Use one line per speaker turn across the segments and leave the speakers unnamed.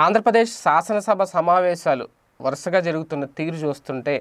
ఆంధ్రప్రదేశ్ శాసనసభ సమావేశాలు వరుసగా జరుగుతున్న తీరు చూస్తుంటే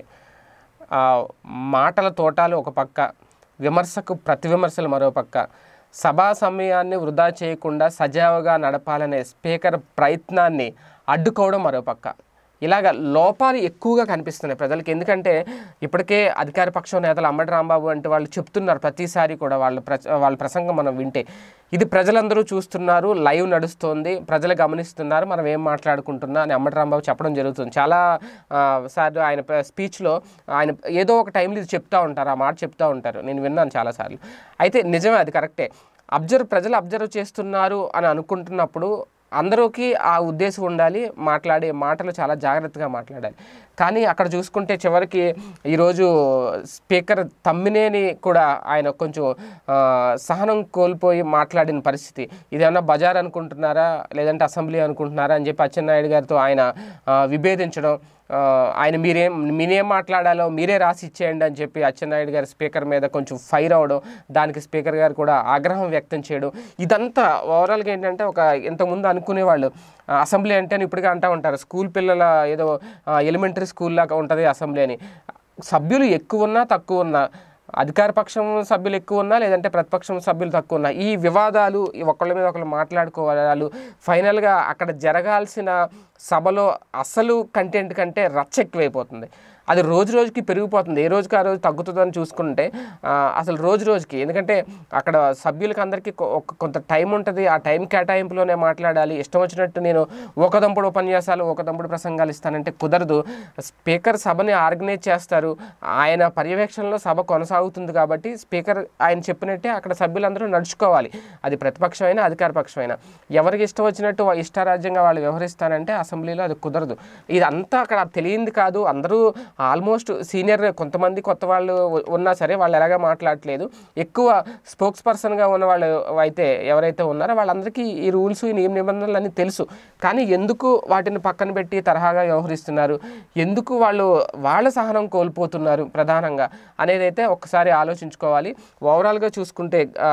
ఆ, మాటల తోటాలు ఒక పక్క విమర్శకు ప్రతి విమర్శలు మరో పక్క సభా సమయాన్ని వృధా చేయకుండా సజావుగా నడపాలనే స్పీకర్ ప్రయత్నాన్ని అడ్డుకోవడం మరో పక్క ఇలాగ లోపాలు ఎక్కువగా కనిపిస్తున్నాయి ప్రజలకు ఎందుకంటే ఇప్పటికే అధికార పక్షం నేతలు అమ్మటి రాంబాబు అంటే వాళ్ళు చెప్తున్నారు ప్రతిసారి కూడా వాళ్ళ ప్ర వాళ్ళ ప్రసంగం మనం వింటే ఇది ప్రజలందరూ చూస్తున్నారు లైవ్ నడుస్తోంది ప్రజలు గమనిస్తున్నారు మనం ఏం మాట్లాడుకుంటున్నా అని అమ్మటి రాంబాబు చెప్పడం జరుగుతుంది చాలా ఆ, సార్లు ఆయన ప- స్పీచ్లో ఆయన ఏదో ఒక టైంలో ఇది చెప్తా ఉంటారు ఆ మాట చెప్తా ఉంటారు నేను విన్నాను చాలాసార్లు అయితే నిజమే అది కరెక్టే అబ్జర్వ్ ప్రజలు అబ్జర్వ్ చేస్తున్నారు అని అనుకుంటున్నప్పుడు అందరికీ ఆ ఉద్దేశం ఉండాలి మాట్లాడే మాటలు చాలా జాగ్రత్తగా మాట్లాడాలి కానీ అక్కడ చూసుకుంటే చివరికి ఈరోజు స్పీకర్ తమ్మినేని కూడా ఆయన కొంచెం ఆ, సహనం కోల్పోయి మాట్లాడిన పరిస్థితి ఇదేమన్నా బజార్ అనుకుంటున్నారా లేదంటే అసెంబ్లీ అనుకుంటున్నారా అని చెప్పి అచ్చెన్నాయుడు గారితో ఆయన ఆ, విభేదించడం ఆ, ఆయన మీరేం మీరేం మాట్లాడాలో మీరే రాసి ఇచ్చేయండి అని చెప్పి అచ్చెన్నాయుడు గారి స్పీకర్ మీద కొంచెం ఫైర్ అవడం దానికి స్పీకర్ గారు కూడా ఆగ్రహం వ్యక్తం చేయడం ఇదంతా ఓవరాల్గా ఏంటంటే ఒక ఇంతకుముందు అనుకునేవాళ్ళు ఆ, అసెంబ్లీ అంటే ఇప్పటికే అంటూ ఉంటారు స్కూల్ పిల్లల ఏదో ఎలిమెంటరీ స్కూల్ లాగా ఉంటుంది అసెంబ్లీ అని సభ్యులు ఎక్కువ ఉన్నా తక్కువ ఉన్నా అధికార పక్షం సభ్యులు ఎక్కువ ఉన్నా లేదంటే ప్రతిపక్షం సభ్యులు తక్కువ ఉన్నా ఈ వివాదాలు ఈ ఒకళ్ళ మీద ఒకళ్ళు మాట్లాడుకోవడాలు ఫైనల్గా అక్కడ జరగాల్సిన సభలో అసలు కంటెంట్ కంటే రచ్చ ఎక్కువైపోతుంది అది రోజు రోజుకి పెరిగిపోతుంది ఏ రోజుకి ఆ రోజు తగ్గుతుందని చూసుకుంటే ఆ, అసలు రోజు రోజుకి ఎందుకంటే అక్కడ సభ్యులకి అందరికీ కొ- ఒక కొంత టైం ఉంటుంది ఆ టైం కేటాయింపులోనే మాట్లాడాలి ఇష్టం వచ్చినట్టు నేను ఒకదంపుడు ఉపన్యాసాలు ఒకదంపుడు ప్రసంగాలు ఇస్తానంటే కుదరదు స్పీకర్ సభని ఆర్గనైజ్ చేస్తారు ఆయన పర్యవేక్షణలో సభ కొనసాగుతుంది కాబట్టి స్పీకర్ ఆయన చెప్పినట్టే అక్కడ సభ్యులందరూ నడుచుకోవాలి అది ప్రతిపక్షమైనా అధికార పక్షమైనా ఎవరికి ఇష్టం వచ్చినట్టు వా- ఇష్టారాజ్యంగా వాళ్ళు వ్యవహరిస్తారంటే అసెంబ్లీలో అది కుదరదు ఇదంతా అక్కడ తెలియంది కాదు అందరూ ఆల్మోస్ట్ సీనియర్ కొంతమంది కొత్త వాళ్ళు ఉ- ఉన్నా సరే వాళ్ళు ఎలాగా మాట్లాడట్లేదు ఎక్కువ స్పోక్స్ పర్సన్గా ఉన్న వాళ్ళు అయితే ఎవరైతే ఉన్నారో వాళ్ళందరికీ ఈ రూల్స్ ఈ నియమ నిబంధనలు అన్నీ తెలుసు కానీ ఎందుకు వాటిని పక్కన పెట్టి తరహాగా వ్యవహరిస్తున్నారు ఎందుకు వాళ్ళు వాళ్ళ సహనం కోల్పోతున్నారు ప్రధానంగా అనేది అయితే ఒక్కసారి ఆలోచించుకోవాలి ఓవరాల్గా చూసుకుంటే ఆ,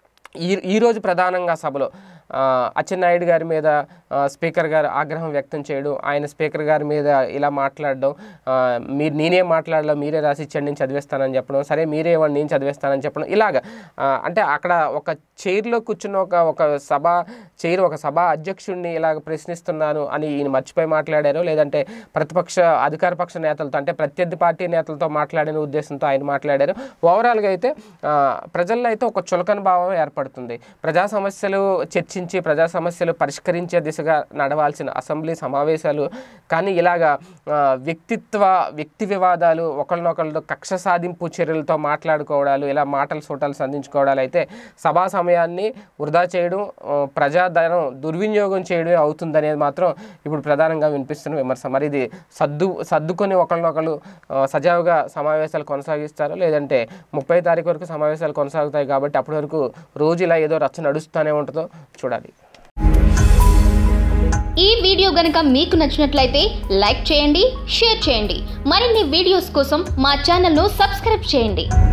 ఈ ఈరోజు ప్రధానంగా సభలో ఆ, అచ్చెన్నాయుడు గారి మీద ఆ, స్పీకర్ గారు ఆగ్రహం వ్యక్తం చేయడం ఆయన స్పీకర్ గారి మీద ఇలా మాట్లాడడం ఆ, మీరు నేనేం మాట్లాడలో మీరే రాసి ఇచ్చండి నేను చదివేస్తానని చెప్పడం సరే మీరే ఇవ్వండి నేను చదివేస్తానని చెప్పడం ఇలాగ ఆ, అంటే అక్కడ ఒక చైర్లో కూర్చున్న ఒక ఒక సభ చైర్ ఒక సభ అధ్యక్షుడిని ఇలాగ ప్రశ్నిస్తున్నాను అని ఈయన మర్చిపోయి మాట్లాడారు లేదంటే ప్రతిపక్ష అధికార పక్ష నేతలతో అంటే ప్రత్యర్థి పార్టీ నేతలతో మాట్లాడిన ఉద్దేశంతో ఆయన మాట్లాడారు ఓవరాల్గా అయితే ఆ, ప్రజల్లో అయితే ఒక చులకన భావం ఏర్పడుతుంది ప్రజా సమస్యలు చర్చించి ప్రజా సమస్యలు పరిష్కరించే దిశగా నడవాల్సిన అసెంబ్లీ సమావేశాలు కానీ ఇలాగా ఆ, వ్యక్తిత్వ వ్యక్తి వివాదాలు ఒకరినొకరితో కక్ష సాధింపు చర్యలతో మాట్లాడుకోవడాలు ఇలా మాటలు సూటాలు సంధించుకోవడాలు అయితే సభా సమయాన్ని వృధా చేయడం ఆ, ప్రజాధనం దుర్వినియోగం చేయడం అవుతుందనేది మాత్రం ఇప్పుడు ప్రధానంగా వినిపిస్తున్న విమర్శ మరి ఇది సర్దు సర్దుకొని ఒకరినొకరు ఆ, సజావుగా సమావేశాలు కొనసాగిస్తారు లేదంటే ముప్పై తారీఖు వరకు సమావేశాలు కొనసాగుతాయి కాబట్టి అప్పటి వరకు రోజు ఇలా ఏదో రచ్చ నడుస్తూనే ఉంటుందో చూడాలి
ఈ వీడియో గనుక మీకు నచ్చినట్లయితే లైక్ చేయండి షేర్ చేయండి మరిన్ని వీడియోస్ కోసం మా ఛానల్ను సబ్స్క్రైబ్ చేయండి